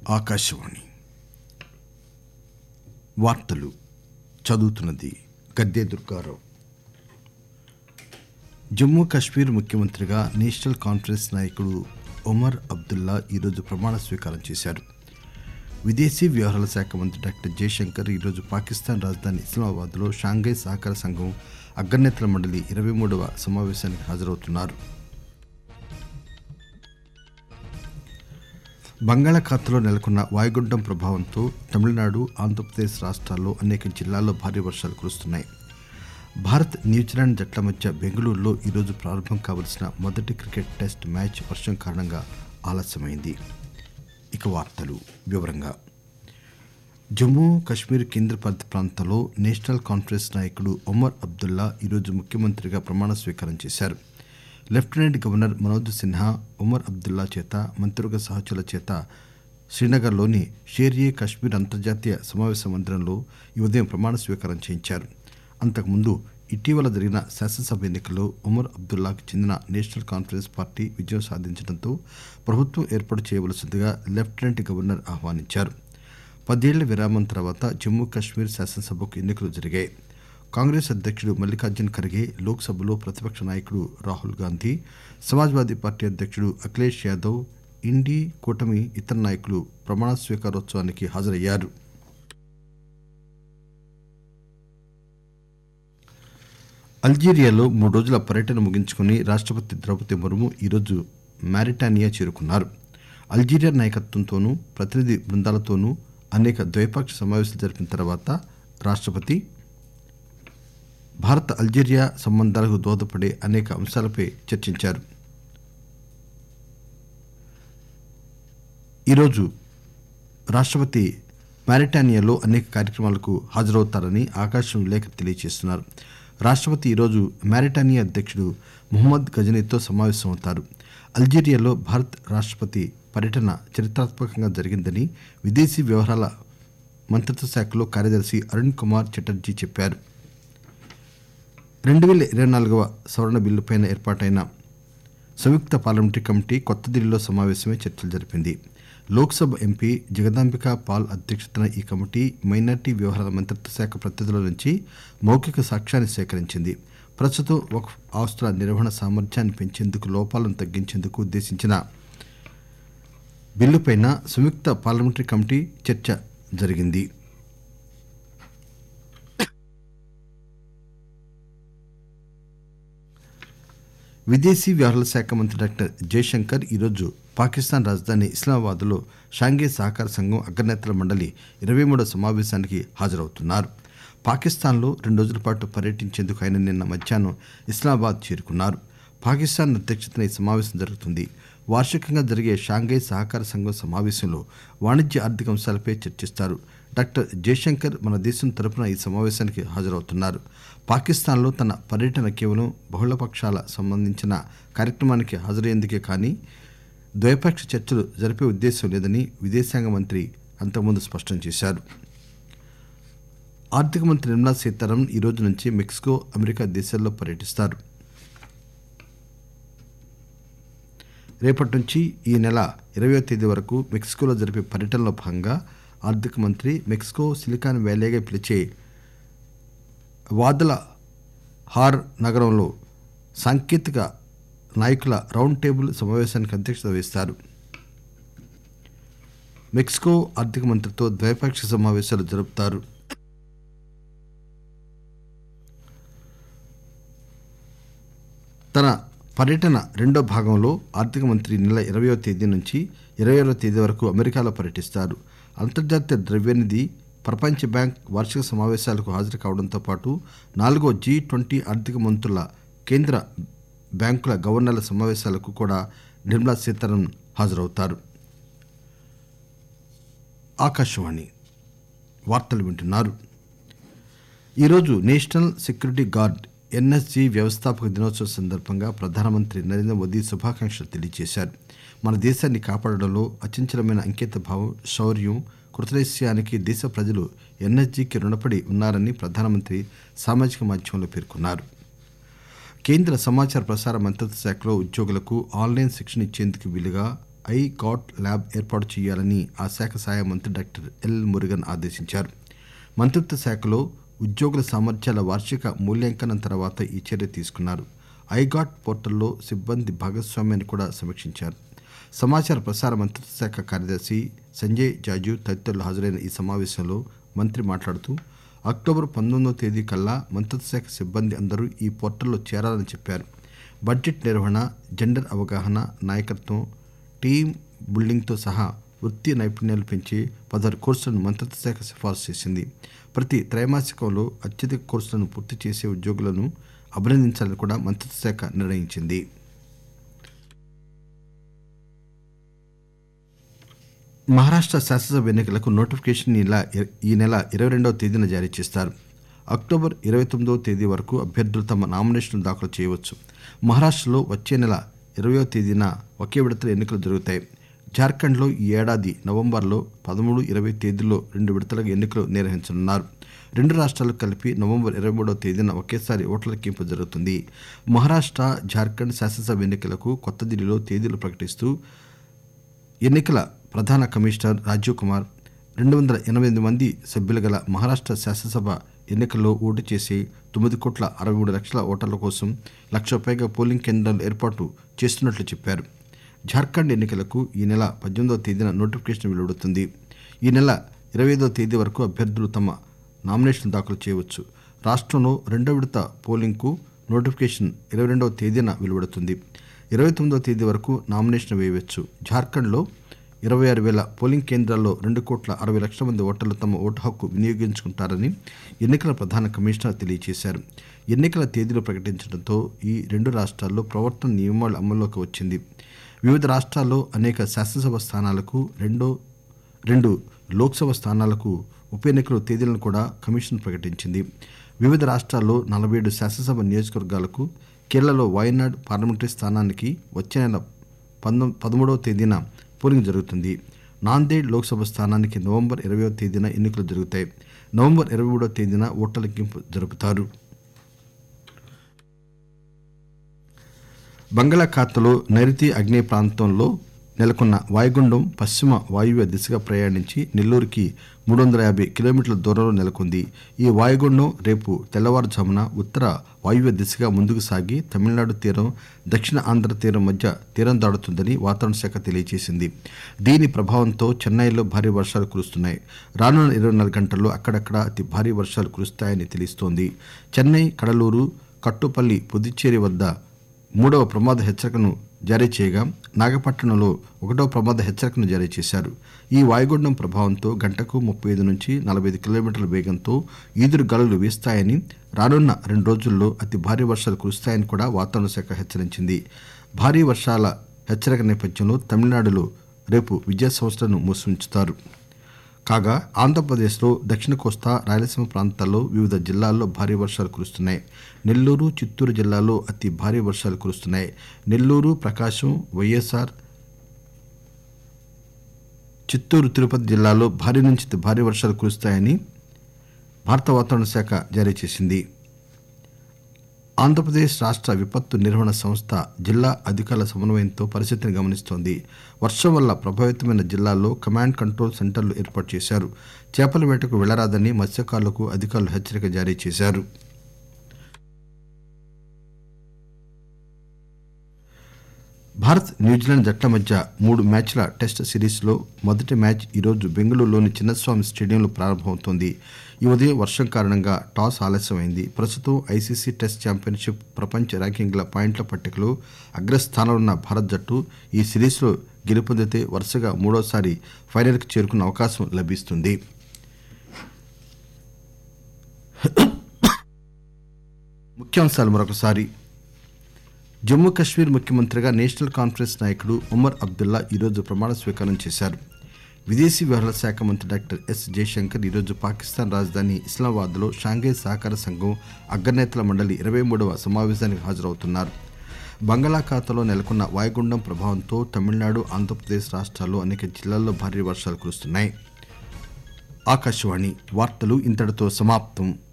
ఆకాశవాణి వార్తలు చదువుతున్నది గద్దె దుర్గారావు జమ్మూ కాశ్మీర్ ముఖ్యమంత్రిగా నేషనల్ కాన్ఫరెన్స్ నాయకుడు ఒమర్ అబ్దుల్లా ఈరోజు ప్రమాణ స్వీకారం చేశారు విదేశీ వ్యవహారాల శాఖ మంత్రి డాక్టర్ జయశంకర్ ఈరోజు పాకిస్తాన్ రాజధాని ఇస్లామాబాద్లో షాంఘై సహకార సంఘం అగ్రనేతల మండలి ఇరవై మూడవ సమావేశానికి హాజరవుతున్నారు బంగాళాఖాతంలో నెలకొన్న వాయుగుండం ప్రభావంతో తమిళనాడు ఆంధ్రప్రదేశ్ రాష్ట్రాల్లో అనేక జిల్లాల్లో భారీ వర్షాలు కురుస్తున్నాయి భారత్ న్యూజిలాండ్ జట్ల మధ్య బెంగళూరులో ఈరోజు ప్రారంభం కావలసిన మొదటి క్రికెట్ టెస్ట్ మ్యాచ్ వర్షం కారణంగా ఆలస్యమైంది ఇక వార్తలు వివరంగా జమ్మూ కశ్మీర్ కేంద్రపాలిత ప్రాంతంలో నేషనల్ కాన్ఫరెన్స్ నాయకుడు ఒమర్ అబ్దుల్లా ఈరోజు ముఖ్యమంత్రిగా ప్రమాణ స్వీకారం చేశారు లెఫ్టినెంట్ గవర్నర్ మనోజ్ సిన్హా ఉమర్ అబ్దుల్లా చేత మంత్రివర్గ సహచరుల చేత శ్రీనగర్లోని షేర్ ఏ కశ్మీర్ అంతర్జాతీయ సమావేశ మందిరంలో ఈ ఉదయం ప్రమాణ స్వీకారం చేయించారు అంతకుముందు ఇటీవల జరిగిన శాసనసభ ఎన్నికల్లో ఉమర్ అబ్దుల్లాకు చెందిన నేషనల్ కాన్ఫరెన్స్ పార్టీ విజయం సాధించడంతో ప్రభుత్వం ఏర్పాటు చేయవలసిందిగా లెఫ్టినెంట్ గవర్నర్ ఆహ్వానించారు పదేళ్ల విరామం తర్వాత జమ్మూ కశ్మీర్ శాసనసభకు ఎన్నికలు జరిగాయి కాంగ్రెస్ అధ్యక్షుడు మల్లికార్జున్ ఖర్గే లోక్సభలో ప్రతిపక్ష నాయకుడు రాహుల్ గాంధీ సమాజ్వాదీ పార్టీ అధ్యక్షుడు అఖిలేష్ యాదవ్ ఇండీ కూటమి ఇతర నాయకులు ప్రమాణ స్వీకారోత్సవానికి హాజరయ్యారు అల్జీరియాలో మూడు రోజుల పర్యటన ముగించుకుని రాష్టపతి ద్రౌపది ముర్ము ఈరోజు మారిటానియా చేరుకున్నారు అల్జీరియా నాయకత్వంతోనూ ప్రతినిధి బృందాలతోనూ అనేక ద్వైపాక్షిక సమావేశాలు జరిపిన తర్వాత రాష్టపతి భారత్ అల్జీరియా సంబంధాలకు దోహదపడే అనేక అంశాలపై చర్చించారు ఈరోజు రాష్టపతి మారిటానియాలో అనేక కార్యక్రమాలకు హాజరవుతారని ఆకాశం లేఖ తెలియజేస్తున్నారు రాష్టపతి ఈరోజు మారిటానియా అధ్యక్షుడు ముహమ్మద్ గజనీతో సమావేశమవుతారు అల్జీరియాలో భారత్ రాష్టపతి పర్యటన చరిత్రాత్మకంగా జరిగిందని విదేశీ వ్యవహారాల మంత్రిత్వ శాఖలో కార్యదర్శి అరుణ్ కుమార్ చటర్జీ చెప్పారు రెండు వేల ఇరవై నాలుగవ సవరణ బిల్లుపై ఏర్పాటైన సంయుక్త పార్లమెంటరీ కమిటీ కొత్త ఢిల్లీలో సమావేశమై చర్చలు జరిపింది లోక్సభ ఎంపీ జగదాంబికా పాల్ అధ్యక్షతన ఈ కమిటీ మైనార్టీ వ్యవహారాల మంత్రిత్వ శాఖ ప్రతినిధుల నుంచి మౌఖిక సాక్ష్యాన్ని సేకరించింది ప్రస్తుతం వక్ఫ్ ఆస్తుల నిర్వహణ సామర్థ్యాన్ని పెంచేందుకు లోపాలను తగ్గించేందుకు ఉద్దేశించిన బిల్లుపై సంయుక్త పార్లమెంటరీ కమిటీ చర్చ జరిగింది విదేశీ వ్యవహారాల శాఖ మంత్రి డాక్టర్ జయశంకర్ ఈరోజు పాకిస్తాన్ రాజధాని ఇస్లామాబాద్లో షాంఘై సహకార సంఘం అగ్రనేతల మండలి ఇరవై మూడో సమావేశానికి హాజరవుతున్నారు పాకిస్తాన్లో రెండు రోజుల పాటు పర్యటించేందుకు ఆయన నిన్న మధ్యాహ్నం ఇస్లామాబాద్ చేరుకున్నారు పాకిస్తాన్ అధ్యక్షతన ఈ సమావేశం జరుగుతుంది వార్షికంగా జరిగే షాంఘై సహకార సంఘం సమావేశంలో వాణిజ్య ఆర్థిక అంశాలపై చర్చిస్తారు డాక్టర్ జయశంకర్ మన దేశం తరపున ఈ సమావేశానికి హాజరవుతున్నారు పాకిస్తాన్లో తన పర్యటన కేవలం బహుళపక్షాల సంబంధించిన కార్యక్రమానికి హాజరయ్యేందుకే కానీ ద్వైపాక్షిక చర్చలు జరిపే ఉద్దేశం లేదని విదేశాంగ మంత్రి అంతకుముందు స్పష్టం చేశారు ఆర్థిక మంత్రి నిర్మలా సీతారామన్ ఈ రోజు నుంచి మెక్సికో అమెరికా దేశాల్లో పర్యటిస్తారు రేపటి నుంచి ఈ నెల ఇరవయో తేదీ వరకు మెక్సికోలో జరిపే పర్యటనలో భాగంగా ఆర్థిక మంత్రి మెక్సికో సిలికాన్ వ్యాలీగా పిలిచే వాదల హార్ నగరంలో సాంకేతిక నాయకుల రౌండ్ టేబుల్ సమావేశానికి అధ్యక్షత వహిస్తారు మెక్సికో ఆర్థిక మంత్రితో ద్వైపాక్షిక సమావేశాలు జరుపుతారు తన పర్యటన రెండో భాగంలో ఆర్థిక మంత్రి నెల ఇరవయో తేదీ నుంచి ఇరవై తేదీ వరకు అమెరికాలో పర్యటిస్తారు అంతర్జాతీయ ద్రవ్యనిధి ప్రపంచ బ్యాంక్ వార్షిక సమావేశాలకు హాజరు కావడంతో పాటు నాలుగో జీ ట్వంటీ ఆర్థిక మంత్రుల కేంద్ర బ్యాంకుల గవర్నర్ల సమావేశాలకు కూడా నిర్మలా సీతారామన్ హాజరవుతారు ఆకాశవాణి వార్తలు వింటున్నారు ఈరోజు నేషనల్ సెక్యూరిటీ గార్డ్ ఎన్ఎస్జీ వ్యవస్థాపక దినోత్సవం సందర్భంగా ప్రధానమంత్రి నరేంద్ర మోదీ శుభాకాంక్షలు తెలియజేశారు మన దేశాన్ని కాపాడడంలో అచంచలమైన అంకిత భావం శౌర్యం కృతనిశ్చయానికి దేశ ప్రజలు ఎన్ఎస్జీకి రుణపడి ఉన్నారని ప్రధానమంత్రి సామాజిక మాధ్యమంలో పేర్కొన్నారు కేంద్ర సమాచార ప్రసార మంత్రిత్వ శాఖలో ఉద్యోగులకు ఆన్లైన్ శిక్షణ ఇచ్చేందుకు వీలుగా ఐ గాట్ ల్యాబ్ ఏర్పాటు చేయాలని ఆ శాఖ సహాయ మంత్రి డాక్టర్ ఎల్ మురుగన్ ఆదేశించారు మంత్రిత్వ శాఖలో ఉద్యోగుల సామర్థ్యాల వార్షిక మూల్యాంకనం తర్వాత ఈ చర్య తీసుకున్నారు ఐగాట్ పోర్టల్లో సిబ్బంది భాగస్వామ్యాన్ని కూడా సమీక్షించారు సమాచార ప్రసార మంత్రిత్వ శాఖ కార్యదర్శి సంజయ్ జాజు తదితరులు హాజరైన ఈ సమావేశంలో మంత్రి మాట్లాడుతూ అక్టోబర్ పంతొమ్మిదవ తేదీ కల్లా మంత్రిత్వ శాఖ సిబ్బంది అందరూ ఈ పోర్టల్లో చేరాలని చెప్పారు బడ్జెట్ నిర్వహణ జెండర్ అవగాహన నాయకత్వం టీమ్ బిల్డింగ్తో సహా వృత్తి నైపుణ్యాలు పెంచే పదహారు కోర్సులను మంత్రిత్వ శాఖ సిఫార్సు చేసింది ప్రతి త్రైమాసికంలో అత్యధిక కోర్సులను పూర్తి చేసే ఉద్యోగులను అభినందించాలని కూడా మంత్రిత్వ శాఖ నిర్ణయించింది మహారాష్ట్ర శాసనసభ ఎన్నికలకు నోటిఫికేషన్ ఈ నెల ఈ నెల ఇరవై రెండవ తేదీన జారీ చేస్తారు అక్టోబర్ ఇరవై తొమ్మిదవ తేదీ వరకు అభ్యర్థులు తమ నామినేషన్లు దాఖలు చేయవచ్చు మహారాష్ట్రలో వచ్చే నెల ఇరవయో తేదీన ఒకే విడతల ఎన్నికలు జరుగుతాయి జార్ఖండ్లో ఈ ఏడాది నవంబర్లో పదమూడు ఇరవై తేదీల్లో రెండు విడతలుగా ఎన్నికలు నిర్వహించనున్నారు రెండు రాష్ట్రాలకు కలిపి నవంబర్ ఇరవై మూడవ తేదీన ఒకేసారి ఓట్ల లెక్కింపు జరుగుతుంది మహారాష్ట్ర జార్ఖండ్ శాసనసభ ఎన్నికలకు కొత్త ఢిల్లీలో తేదీలు ప్రకటిస్తూ ఎన్నికల ప్రధాన కమిషనర్ రాజీవ్ కుమార్ రెండు వందల ఎనభై ఎనిమిది మంది సభ్యులు గల మహారాష్ట్ర శాసనసభ ఎన్నికల్లో ఓటు చేసే తొమ్మిది కోట్ల అరవై మూడు లక్షల ఓటర్ల కోసం లక్ష పైగా పోలింగ్ కేంద్రాలు ఏర్పాటు చేస్తున్నట్లు చెప్పారు జార్ఖండ్ ఎన్నికలకు ఈ నెల పద్దెనిమిదవ తేదీన నోటిఫికేషన్ వెలువడుతుంది ఈ నెల ఇరవై ఐదవ తేదీ వరకు అభ్యర్థులు తమ నామినేషన్ దాఖలు చేయవచ్చు రాష్ట్రంలో రెండో విడత పోలింగ్కు నోటిఫికేషన్ ఇరవై రెండవ తేదీన వెలువడుతుంది ఇరవై తొమ్మిదవ తేదీ వరకు నామినేషన్ వేయవచ్చు జార్ఖండ్లో ఇరవై ఆరు వేల పోలింగ్ కేంద్రాల్లో రెండు కోట్ల అరవై లక్షల మంది ఓటర్లు తమ ఓటు హక్కు వినియోగించుకుంటారని ఎన్నికల ప్రధాన కమిషనర్ తెలియజేశారు ఎన్నికల తేదీలు ప్రకటించడంతో ఈ రెండు రాష్ట్రాల్లో ప్రవర్తన నియమాలు అమల్లోకి వచ్చింది వివిధ రాష్ట్రాల్లో అనేక శాసనసభ స్థానాలకు రెండో రెండు లోక్సభ స్థానాలకు ఉప ఎన్నికల తేదీలను కూడా కమిషన్ ప్రకటించింది వివిధ రాష్ట్రాల్లో నలభై ఏడు శాసనసభ నియోజకవర్గాలకు కేరళలో వాయనాడ్ పార్లమెంటరీ స్థానానికి వచ్చే నెల పంతొమ్మిది పదమూడవ తేదీన పోలింగ్ జరుగుతుంది నాందేడ్ లోక్సభ స్థానానికి నవంబర్ ఇరవయో తేదీన ఎన్నికలు జరుగుతాయి నవంబర్ ఇరవై మూడవ తేదీన ఓట్ల లెక్కింపు జరుపుతారు బంగాళాఖాతంలో నైరుతి అగ్నేయ ప్రాంతంలో నెలకొన్న వాయుగుండం పశ్చిమ వాయువ్య దిశగా ప్రయాణించి నెల్లూరుకి మూడు వందల యాభై కిలోమీటర్ల దూరంలో నెలకొంది ఈ వాయుగుండం రేపు తెల్లవారుజామున ఉత్తర వాయువ్య దిశగా ముందుకు సాగి తమిళనాడు తీరం దక్షిణ ఆంధ్ర తీరం మధ్య తీరం దాడుతుందని వాతావరణ శాఖ తెలియజేసింది దీని ప్రభావంతో చెన్నైలో భారీ వర్షాలు కురుస్తున్నాయి రానున్న ఇరవై నాలుగు గంటల్లో అక్కడక్కడ అతి భారీ వర్షాలు కురుస్తాయని తెలుస్తోంది చెన్నై కడలూరు కట్టుపల్లి పుదుచ్చేరి వద్ద మూడవ ప్రమాద హెచ్చరికను జారీ చేయగా నాగపట్టణంలో ఒకటో ప్రమాద హెచ్చరికను జారీ చేశారు ఈ వాయుగుండం ప్రభావంతో గంటకు ముప్పై ఐదు నుంచి నలభై ఐదు కిలోమీటర్ల వేగంతో ఈదురు గాలులు వీస్తాయని రానున్న రెండు రోజుల్లో అతి భారీ వర్షాలు కురుస్తాయని కూడా వాతావరణ శాఖ హెచ్చరించింది భారీ వర్షాల హెచ్చరిక నేపథ్యంలో తమిళనాడులో రేపు విద్యా సంస్థలను మూసించుతారు కాగా ఆంధ్రప్రదేశ్లో దక్షిణ కోస్తా రాయలసీమ ప్రాంతాల్లో వివిధ జిల్లాల్లో భారీ వర్షాలు కురుస్తున్నాయి నెల్లూరు చిత్తూరు జిల్లాలో అతి భారీ వర్షాలు కురుస్తున్నాయి నెల్లూరు ప్రకాశం వైఎస్ఆర్ చిత్తూరు తిరుపతి జిల్లాలో భారీ నుంచి అతి భారీ వర్షాలు కురుస్తాయని భారత వాతావరణ శాఖ జారీ చేసింది ఆంధ్రప్రదేశ్ రాష్ట్ర విపత్తు నిర్వహణ సంస్థ జిల్లా అధికారుల సమన్వయంతో పరిస్థితిని గమనిస్తోంది వర్షం వల్ల ప్రభావితమైన జిల్లాల్లో కమాండ్ కంట్రోల్ సెంటర్లు ఏర్పాటు చేశారు చేపల వేటకు వెళ్లరాదని మత్స్యకారులకు అధికారులు హెచ్చరిక జారీ చేశారు భారత్ న్యూజిలాండ్ జట్ల మధ్య మూడు మ్యాచ్ల టెస్ట్ సిరీస్లో మొదటి మ్యాచ్ ఈరోజు బెంగళూరులోని చిన్నస్వామి స్టేడియంలో ప్రారంభమవుతోంది ఈ ఉదయం వర్షం కారణంగా టాస్ ఆలస్యమైంది ప్రస్తుతం ఐసీసీ టెస్ట్ ఛాంపియన్షిప్ ప్రపంచ ర్యాంకింగ్ల పాయింట్ల పట్టికలో అగ్రస్థానంలో ఉన్న భారత్ జట్టు ఈ సిరీస్లో గెలుపొందితే వరుసగా మూడోసారి ఫైనల్కు చేరుకునే అవకాశం లభిస్తుంది ముఖ్యాంశాలు మరొకసారి జమ్మూ కశ్మీర్ ముఖ్యమంత్రిగా నేషనల్ కాన్ఫరెన్స్ నాయకుడు ఉమర్ అబ్దుల్లా ఈరోజు ప్రమాణ స్వీకారం చేశారు విదేశీ వ్యవహారాల శాఖ మంత్రి డాక్టర్ ఎస్ జయశంకర్ ఈరోజు పాకిస్తాన్ రాజధాని ఇస్లామాబాద్లో షాంఘై సహకార సంఘం అగ్రనేతల మండలి ఇరవై మూడవ సమావేశానికి హాజరవుతున్నారు బంగాళాఖాతంలో నెలకొన్న వాయుగుండం ప్రభావంతో తమిళనాడు ఆంధ్రప్రదేశ్ రాష్ట్రాల్లో అనేక జిల్లాల్లో భారీ వర్షాలు కురుస్తున్నాయి ఆకాశవాణి వార్తలు ఇంతటితో సమాప్తం